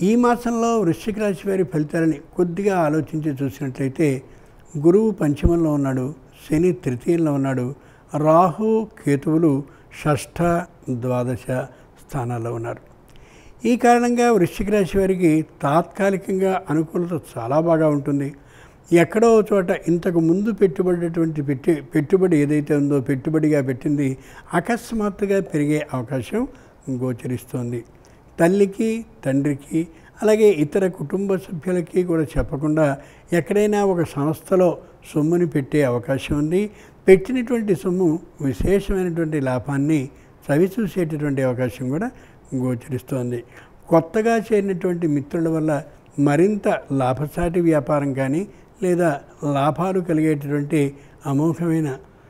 ఈ మాసంలో వృశ్చిక రాశి వారి ఫలితాలని కొద్దిగా ఆలోచించి చూసినట్లయితే గురువు పంచమంలో ఉన్నాడు శని తృతీయంలో ఉన్నాడు రాహు కేతువులు షష్ఠ ద్వాదశ స్థానాల్లో ఉన్నారు ఈ కారణంగా వృశ్చిక రాశి వారికి తాత్కాలికంగా అనుకూలత చాలా బాగా ఉంటుంది ఎక్కడో ఒక చోట ఇంతకు ముందు పెట్టుబడినటువంటి పెట్టి పెట్టుబడి ఏదైతే ఉందో పెట్టుబడిగా పెట్టింది అకస్మాత్తుగా పెరిగే అవకాశం గోచరిస్తోంది తల్లికి తండ్రికి అలాగే ఇతర కుటుంబ సభ్యులకి కూడా చెప్పకుండా ఎక్కడైనా ఒక సంస్థలో సొమ్ముని పెట్టే అవకాశం ఉంది పెట్టినటువంటి సొమ్ము విశేషమైనటువంటి లాభాన్ని చవిచూసేటటువంటి అవకాశం కూడా గోచరిస్తోంది కొత్తగా చేరినటువంటి మిత్రుల వల్ల మరింత లాభసాటి వ్యాపారం కానీ లేదా లాభాలు కలిగేటటువంటి అమోఘమైన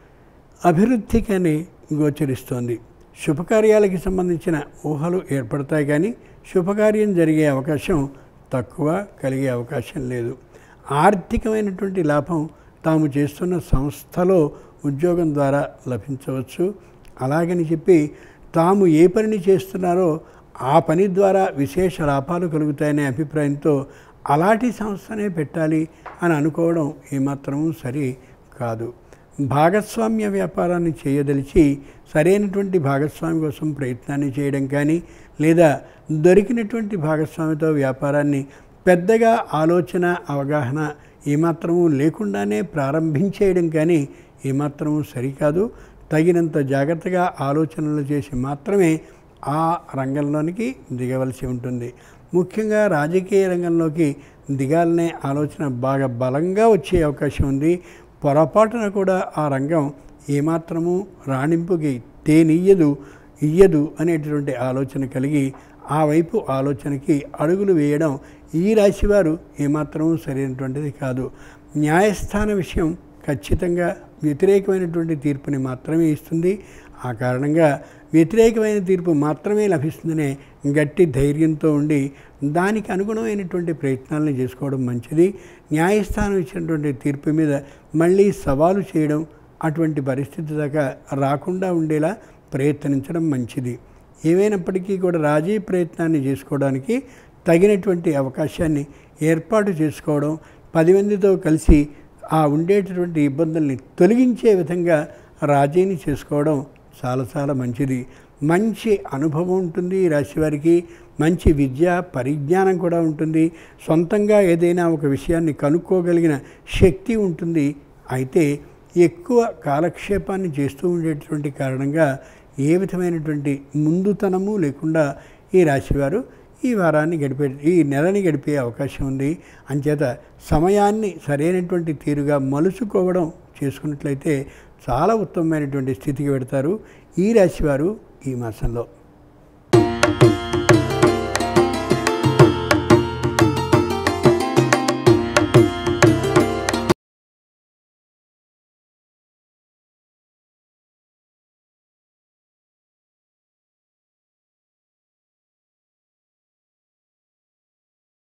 అభివృద్ధి కానీ గోచరిస్తోంది శుభకార్యాలకి సంబంధించిన ఊహలు ఏర్పడతాయి కానీ శుభకార్యం జరిగే అవకాశం తక్కువ కలిగే అవకాశం లేదు ఆర్థికమైనటువంటి లాభం తాము చేస్తున్న సంస్థలో ఉద్యోగం ద్వారా లభించవచ్చు అలాగని చెప్పి తాము ఏ పనిని చేస్తున్నారో ఆ పని ద్వారా విశేష లాభాలు కలుగుతాయనే అభిప్రాయంతో అలాంటి సంస్థనే పెట్టాలి అని అనుకోవడం ఏమాత్రమూ సరి కాదు భాగస్వామ్య వ్యాపారాన్ని చేయదలిచి సరైనటువంటి భాగస్వామి కోసం ప్రయత్నాన్ని చేయడం కానీ లేదా దొరికినటువంటి భాగస్వామితో వ్యాపారాన్ని పెద్దగా ఆలోచన అవగాహన ఏమాత్రము లేకుండానే ప్రారంభించేయడం కానీ ఏమాత్రము సరికాదు తగినంత జాగ్రత్తగా ఆలోచనలు చేసి మాత్రమే ఆ రంగంలోనికి దిగవలసి ఉంటుంది ముఖ్యంగా రాజకీయ రంగంలోకి దిగాలనే ఆలోచన బాగా బలంగా వచ్చే అవకాశం ఉంది పొరపాటున కూడా ఆ రంగం ఏమాత్రము రాణింపుకి తేనియ్యదు ఇయ్యదు అనేటటువంటి ఆలోచన కలిగి ఆ వైపు ఆలోచనకి అడుగులు వేయడం ఈ రాశివారు ఏమాత్రం సరైనటువంటిది కాదు న్యాయస్థాన విషయం ఖచ్చితంగా వ్యతిరేకమైనటువంటి తీర్పుని మాత్రమే ఇస్తుంది ఆ కారణంగా వ్యతిరేకమైన తీర్పు మాత్రమే లభిస్తుందనే గట్టి ధైర్యంతో ఉండి దానికి అనుగుణమైనటువంటి ప్రయత్నాలను చేసుకోవడం మంచిది న్యాయస్థానం ఇచ్చినటువంటి తీర్పు మీద మళ్ళీ సవాలు చేయడం అటువంటి పరిస్థితి దాకా రాకుండా ఉండేలా ప్రయత్నించడం మంచిది ఏమైనప్పటికీ కూడా రాజీ ప్రయత్నాన్ని చేసుకోవడానికి తగినటువంటి అవకాశాన్ని ఏర్పాటు చేసుకోవడం పది మందితో కలిసి ఆ ఉండేటటువంటి ఇబ్బందుల్ని తొలగించే విధంగా రాజీని చేసుకోవడం చాలా చాలా మంచిది మంచి అనుభవం ఉంటుంది ఈ రాశి వారికి మంచి విద్య పరిజ్ఞానం కూడా ఉంటుంది సొంతంగా ఏదైనా ఒక విషయాన్ని కనుక్కోగలిగిన శక్తి ఉంటుంది అయితే ఎక్కువ కాలక్షేపాన్ని చేస్తూ ఉండేటటువంటి కారణంగా ఏ విధమైనటువంటి ముందుతనము లేకుండా ఈ రాశివారు ఈ వారాన్ని గడిపే ఈ నెలని గడిపే అవకాశం ఉంది అంచేత సమయాన్ని సరైనటువంటి తీరుగా మలుచుకోవడం చేసుకున్నట్లయితే చాలా ఉత్తమమైనటువంటి స్థితికి పెడతారు ఈ రాశివారు ఈ మాసంలో